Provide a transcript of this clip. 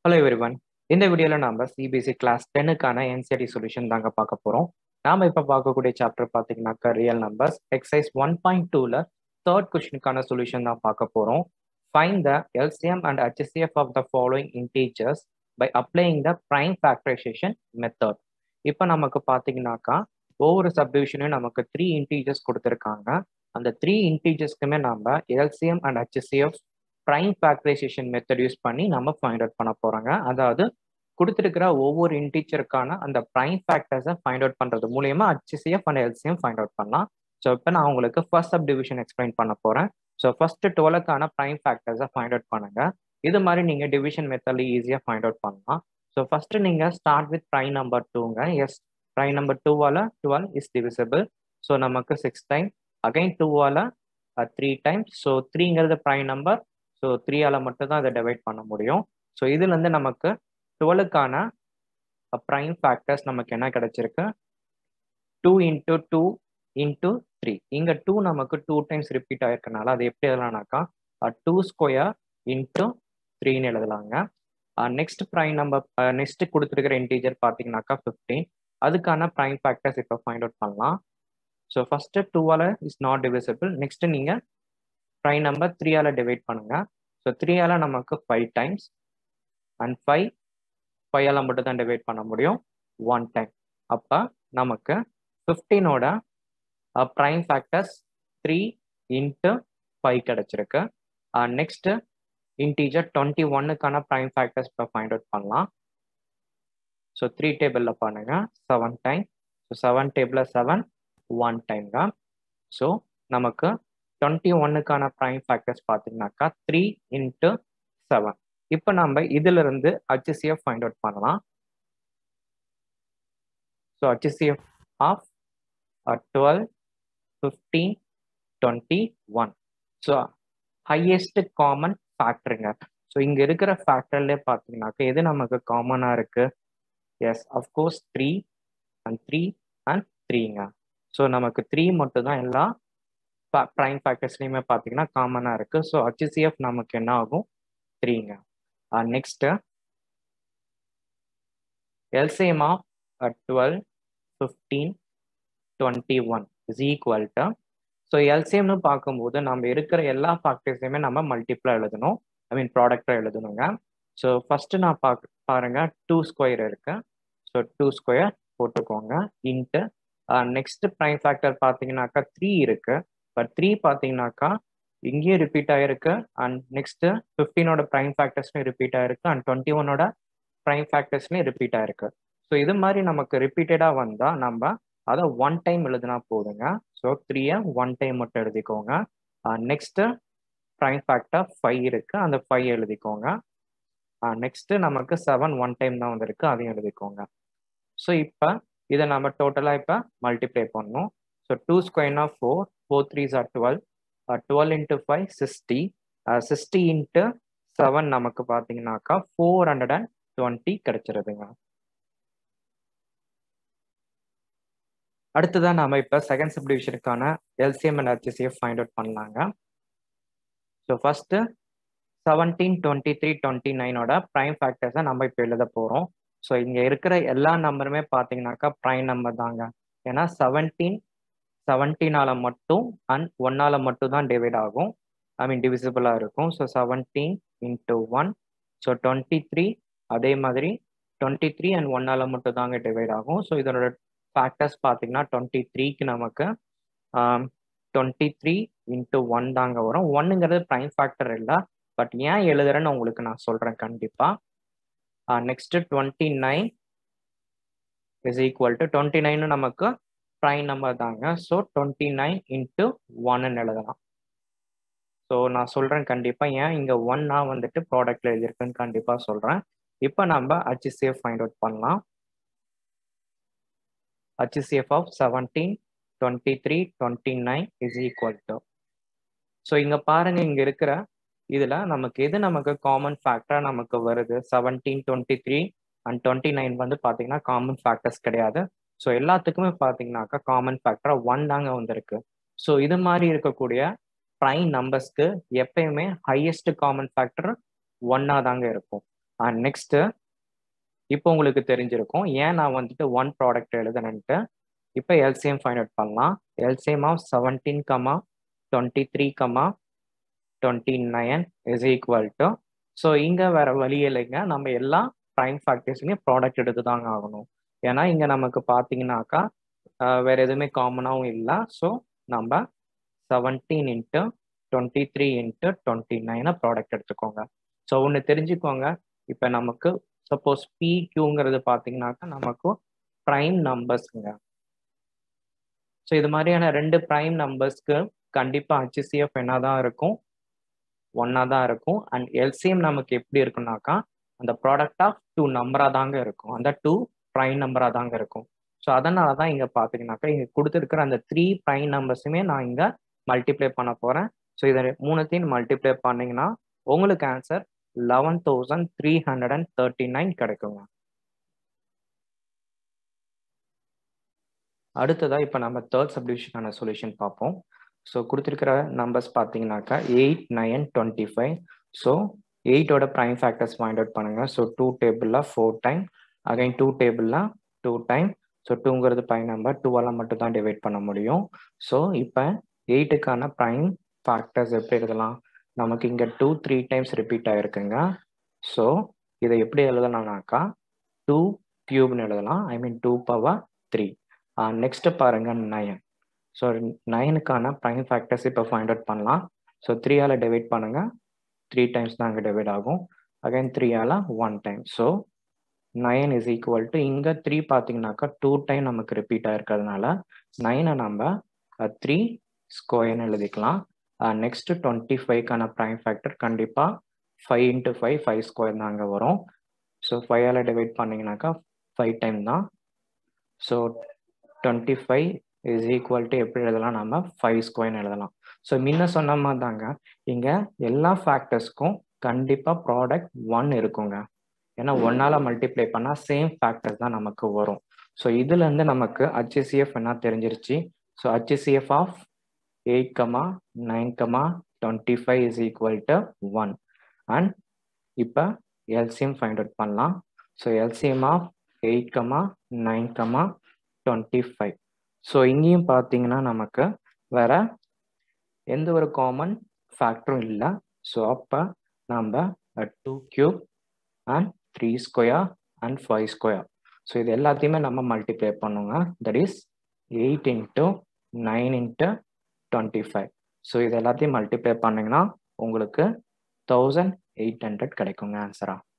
hello everyone இந்த வீடியோவில் நம்ம சிபிஎஸ்சி கிளாஸ் டென்னுக்கான என்சிடி சொல்யூஷன் தாங்க பார்க்க போகிறோம் நாம இப்போ பார்க்கக்கூடிய சாப்டர் பார்த்தீங்கன்னாக்கா real numbers exercise one point டூவில் தேர்ட் கொஸ்டினுக்கான சொல்யூஷன் தான் பார்க்க போகிறோம் find the LCM and HCF of the following integers by applying the prime factorisation method இப்போ நமக்கு பார்த்தீங்கன்னாக்கா ஒவ்வொரு சப்டிவிஷனையும் நமக்கு த்ரீ இன்டீஜர்ஸ் கொடுத்துருக்காங்க அந்த த்ரீ இன்டீஜர்ஸ்க்குமே நம்ம LCM and HCF prime factorisation method use பண்ணி நம்ம ஃபைண்ட் அவுட் பண்ண போறாங்க அதாவது கொடுத்துருக்கிற ஒவ்வொரு இன்டீச்சருக்கான அந்த ப்ரைம் ஃபேக்டர்ஸை ஃபைண்ட் அவுட் பண்றது மூலியமா HCF and LCM find out பண்ணலாம் ஸோ இப்போ நான் உங்களுக்கு ஃபர்ஸ்ட் சப் டிவிஷன் எக்ஸ்பிளைன் பண்ண போறேன் ஸோ ஃபர்ஸ்ட் டுவெலுக்கான ப்ரைம் ஃபேக்டர்ஸை ஃபைண்ட் அவுட் பண்ணுங்க இது மாதிரி நீங்க டிவிஷன் மெத்தட்ல ஈஸியாக ஃபைண்ட் அவுட் பண்ணலாம் ஸோ ஃபர்ஸ்ட் நீங்க ஸ்டார்ட் வித் ப்ரைம் நம்பர் டூங்க எஸ் ப்ரைம் நம்பர் டூவால டுவெல் இஸ் டிவிசிபிள் ஸோ நமக்கு சிக்ஸ் டைம் அகைன் டூவால த்ரீ டைம்ஸ் ஸோ த்ரீங்கிறது ப்ரைம் நம்பர் ஸோ த்ரீயால் மட்டும் தான் அதை டிவைட் பண்ண முடியும் ஸோ இதுலேருந்து நமக்கு டுவெலுக்கான ப்ரைம் ஃபேக்டர்ஸ் நமக்கு என்ன கிடைச்சிருக்கு two into two into three இங்கே டூ நமக்கு டூ டைம்ஸ் ரிப்பீட் ஆயிருக்கனால அது எப்படி எழுதலாம்னாக்கா டூ ஸ்கொயர் இன்ட்டு த்ரீன்னு எழுதலாங்க நெக்ஸ்ட் ப்ரைம் நம்பர் நெக்ஸ்ட் கொடுத்துருக்கிற இன்டீஜர் பார்த்தீங்கன்னாக்கா ஃபிஃப்டீன் அதுக்கான ப்ரைம் ஃபேக்டர்ஸ் இப்போ ஃபைண்ட் அவுட் பண்ணலாம் ஸோ ஃபஸ்ட்டு டூவால் இஸ் நாட் டிவிசிபிள் நெக்ஸ்ட் நீங்கள் ப்ரைம் நம்பர் த்ரீயால் டிவைட் பண்ணுங்க ஸோ த்ரீயால் நமக்கு ஃபைவ் டைம்ஸ் அண்ட் ஃபைவ் ஃபைவால் மட்டும் தான் டிவைட் பண்ண முடியும் ஒன் டைம் அப்போ நமக்கு ஃபிஃப்டீனோட prime factors three into five கிடச்சிருக்கு நெக்ஸ்ட்டு இன்டீஜர் டுவெண்ட்டி ஒன்னுக்கான ப்ரைம் ஃபேக்டர்ஸ் இப்போ ஃபைண்ட் அவுட் பண்ணலாம் ஸோ த்ரீ டேபிளில் பண்ணுங்க செவன் டைம் ஸோ செவன் டேபிளில் செவன் ஒன் டைம் தான் ஸோ நமக்கு டுவெண்ட்டி ஒன்னுக்கான ப்ரைம் ஃபேக்டர்ஸ் பார்த்தீங்கன்னாக்கா த்ரீ இன்ட்டு செவன் இப்போ நம்ம இதிலிருந்து ஹச்சிசிஎஃப் ஃபைண்ட் அவுட் பண்ணலாம் so HCF of twelve fifteen twenty one so highest common ஃபேக்டருங்க ஸோ இங்கே இருக்கிற ஃபேக்டர்லேயே பார்த்தீங்கன்னாக்கா எது நமக்கு காமனாக இருக்கு yes of course three and three and த்ரீங்க ஸோ நமக்கு த்ரீ மட்டும் தான் எல்லா ப்ரைம் ஃபேக்டர்ஸ்லையுமே பார்த்தீங்கன்னா காமனாக இருக்குது ஸோ ஹச்சிசிஎஃப் நமக்கு என்ன ஆகும் த்ரீங்க next LCM of twelve fifteen twenty one is equal to so எல்சிஎம்னு பார்க்கும்போது நம்ம இருக்கிற எல்லா ஃபேக்டர்ஸையுமே நம்ம மல்டிப்ளாக எழுதணும் ஐ மீன் ப்ராடக்டாக எழுதணுங்க ஸோ ஃபஸ்ட்டு நான் பார்க்க பாருங்க டூ ஸ்கொயர் இருக்கு ஸோ டூ ஸ்கொயர் போட்டுக்கோங்க இன்ட்டு நெக்ஸ்ட் ப்ரைம் ஃபேக்டர் பார்த்தீங்கன்னாக்கா த்ரீ இருக்கு பட் த்ரீ பார்த்தீங்கன்னாக்கா இங்கேயும் ரிப்பீட் ஆயிருக்கு அண்ட் நெக்ஸ்ட் ஃபிஃப்டீனோட ப்ரைம் ஃபேக்டர்ஸ்லையும் ரிப்பீட் ஆயிருக்கு அண்ட் டுவெண்ட்டி ஒன்னோட ப்ரைம் ஃபேக்டர்ஸ்லையும் ரிப்பீட் ஆயிருக்கு ஸோ இது மாதிரி நமக்கு ரிப்பீட்டடாக வந்தால் நம்ம அதை ஒன் டைம் எழுதுனா போதுங்க ஸோ த்ரீயை ஒன் டைம் மட்டும் எழுதிக்கோங்க நெக்ஸ்ட்டு ப்ரைம் ஃபேக்டர் ஃபைவ் இருக்கு அந்த ஃபைவ் எழுதிக்கோங்க நெக்ஸ்ட்டு நமக்கு செவன் ஒன் டைம் தான் வந்திருக்கு அதையும் எழுதிக்கோங்க ஸோ இப்போ இதை நம்ம டோட்டலாக இப்போ மல்டிப்ளை பண்ணணும் ஸோ டூ ஸ்கொயர்னா four four threes are twelve twelve into five sixty sixty into seven நமக்கு பார்த்தீங்கன்னாக்கா ஃபோர் ஹண்ட்ரட் அண்ட் டுவெண்ட்டி கிடைச்சிருதுங்க அடுத்ததான் நம்ம இப்போ செகண்ட் சப்டிவிஷனுக்கான LCM and HCF find out பண்ணலாங்க so first seventeen twenty three twenty நைனோட ப்ரைம் ஃபேக்டர்ஸை நம்ம இப்போ எழுத போகிறோம் ஸோ இங்கே இருக்கிற எல்லா நம்பருமே பார்த்தீங்கன்னாக்கா ப்ரைம் நம்பர் தாங்க ஏன்னா செவன்டீன் செவன்டீனால மட்டும் அண்ட் ஒன்னால மட்டும் தான் டிவைட் ஆகும் ஐ மீன் டிவிசிபிளாக இருக்கும் so seventeen into one so twenty three அதே மாதிரி டுவெண்ட்டி த்ரீ அண்ட் ஒன்னால மட்டும் தாங்க டிவைட் ஆகும் ஸோ இதனோட ஃபேக்டர்ஸ் பார்த்தீங்கன்னா டுவெண்ட்டி த்ரீக்கு நமக்கு டுவெண்ட்டி த்ரீ இன்ட்டு ஒன் தாங்க வரும் ஒன்னுங்கிறது ப்ரைம் ஃபேக்டர் இல்லை பட் ஏன் எழுதுறேன்னு உங்களுக்கு நான் சொல்கிறேன் கண்டிப்பாக next twenty nine is equal to twenty nine நமக்கு ப்ரைம் நம்பர் தாங்க ஸோ டுவெண்ட்டி நைன் இன்ட்டு ஒன்னு எழுதலாம் ஸோ நான் சொல்கிறேன் கண்டிப்பாக ஏன் இங்கே ஒன்னா வந்துட்டு ப்ராடக்ட்ல எழுதியிருக்குன்னு கண்டிப்பாக சொல்கிறேன் இப்போ நம்ம ஹச்சிசிஎஃப் ஃபைண்ட் அவுட் பண்ணலாம் HCF of seventeen twenty three twenty nine is equal to so இங்கே பாருங்க இங்கே இருக்கிற இதில் நமக்கு எது நமக்கு காமன் ஃபேக்டராக நமக்கு வருது seventeen twenty three and twenty nine வந்து பார்த்தீங்கன்னா காமன் ஃபேக்டர்ஸ் கிடையாது ஸோ எல்லாத்துக்குமே பார்த்தீங்கன்னாக்கா காமன் ஃபேக்டராக ஒன் தாங்க வந்திருக்கு ஸோ இது மாதிரி இருக்கக்கூடிய ப்ரைம் நம்பர்ஸ்க்கு எப்பயுமே ஹையஸ்ட் காமன் ஃபேக்டர் ஒன்னா தாங்க இருக்கும் அண்ட் நெக்ஸ்ட்டு இப்போ உங்களுக்கு தெரிஞ்சிருக்கும் ஏன் நான் வந்துட்டு ஒன் ப்ராடக்ட் எழுதுனேன்ட்டு இப்போ எல்சிஎம் ஃபைண்ட் அவுட் பண்ணலாம் LCM of seventeen comma twenty three comma twenty nine is equal to so இங்கே வேற வழி இல்லைங்க நம்ம எல்லா ப்ரைம் ஃபேக்டர்ஸுமே ப்ராடக்ட் எடுத்து தாங்க ஆகணும் ஏன்னா இங்கே நமக்கு பார்த்தீங்கன்னாக்கா வேற எதுவுமே காமனாகவும் இல்லை ஸோ நம்ம seventeen into twenty three into twenty நைனை ப்ராடக்ட் எடுத்துக்கோங்க ஸோ ஒன்று தெரிஞ்சுக்கோங்க இப்போ நமக்கு சப்போஸ் பி கியூங்கிறது பார்த்தீங்கன்னாக்கா நமக்கு ப்ரைம் நம்பர்ஸ்ங்க ஸோ இது மாதிரியான ரெண்டு ப்ரைம் நம்பர்ஸ்க்கு கண்டிப்பாக ஹச்சிசிஎஃப் என்ன தான் இருக்கும் ஒன்னா தான் இருக்கும் அண்ட் எல்சிஎம் நமக்கு எப்படி இருக்கும்னாக்கா அந்த ப்ராடக்ட் ஆஃப் டூ நம்பராக தாங்க இருக்கும் அந்த டூ ப்ரைம் நம்பராக தாங்க இருக்கும் ஸோ அதனால தான் இங்கே பார்த்தீங்கன்னாக்கா இங்கே கொடுத்துருக்கிற அந்த த்ரீ ப்ரைம் நம்பர்ஸுமே நான் இங்கே மல்டிப்ளை பண்ண போகிறேன் ஸோ இதை மூணுத்தையும் மல்டிப்ளை பண்ணிங்கன்னா உங்களுக்கு answer eleven thousand three hundred and thirty nine கிடைக்குங்க அடுத்ததாக இப்போ நம்ம தேர்ட் சப்டிவிஷனான சொல்யூஷன் பார்ப்போம் ஸோ கொடுத்துருக்கிற நம்பர்ஸ் பார்த்தீங்கன்னாக்கா eight nine twenty five so எயிட்டோட ப்ரைம் ஃபேக்டர்ஸ் ஃபைண்ட் அவுட் பண்ணுங்கள் ஸோ டூ டேபிளில் ஃபோர் டைம் அகைன் டூ டேபிளில் டூ டைம் ஸோ டூங்கிறது ப்ரைம் நம்பர் டூவால் மட்டும் தான் டிவைட் பண்ண முடியும் ஸோ இப்போ எயிட்டுக்கான ப்ரைம் ஃபேக்டர்ஸ் எப்படி எழுதலாம் நமக்கு இங்கே டூ த்ரீ டைம்ஸ் ரிப்பீட் ஆகிருக்குங்க ஸோ இதை எப்படி எழுதலாம்னாக்கா டூ கியூப்னு எழுதலாம் I mean two power three next பாருங்கள் நயன் ஸோ நைனுக்கான ப்ரைம் ஃபேக்டர்ஸ் இப்போ ஃபைண்ட் அவுட் பண்ணலாம் ஸோ த்ரீயால் டிவைட் பண்ணுங்கள் த்ரீ டைம்ஸ் தான் அங்கே டிவைட் ஆகும் அகைன் த்ரீயால் one time so nine is equal to இங்கே த்ரீ பார்த்தீங்கன்னாக்கா டூ டைம் நமக்கு ரிப்பீட் ஆகிருக்கிறதுனால நைனை நம்ம த்ரீ ஸ்கொயர்னு எழுதிக்கலாம் நெக்ஸ்ட் டுவெண்ட்டி ஃபைவ்க்கான ப்ரைம் ஃபேக்டர் கண்டிப்பாக five into five five square தான் அங்கே வரும் ஸோ ஃபைவால் டிவைட் பண்ணிங்கனாக்கா ஃபைவ் டைம் தான் so twenty five is equal to எப்படி எழுதலாம் நம்ம ஃபைவ் ஸ்கொயர்னு எழுதலாம் ஸோ முன்ன சொன்ன மாதிரி தாங்க இங்கே எல்லா ஃபேக்டர்ஸ்க்கும் கண்டிப்பாக ப்ராடக்ட் ஒன் இருக்குங்க ஏன்னா ஒன்னால் மல்டிப்ளை பண்ணால் சேம் ஃபேக்டர்ஸ் தான் நமக்கு வரும் ஸோ இதுலேருந்து நமக்கு ஹச்சிசிஎஃப் என்ன தெரிஞ்சிருச்சு so HCF of eight comma nine comma twenty five is equal to one and இப்போ எல்சிஎம் ஃபைண்ட் அவுட் பண்ணலாம் so LCM of eight comma nine comma twenty five so இங்கேயும் பார்த்தீங்கன்னா நமக்கு வேற எந்த ஒரு காமன் ஃபேக்டரும் இல்லை ஸோ அப்போ நம்ம two cube and three square and five square so இது எல்லாத்தையுமே நம்ம மல்டிப்ளை பண்ணுங்க that is eight into nine into twenty five so இது எல்லாத்தையும் மல்டிப்ளை பண்ணிங்கன்னா உங்களுக்கு தௌசண்ட் எயிட் ஹண்ட்ரட் கிடைக்குங்க ஆன்சராக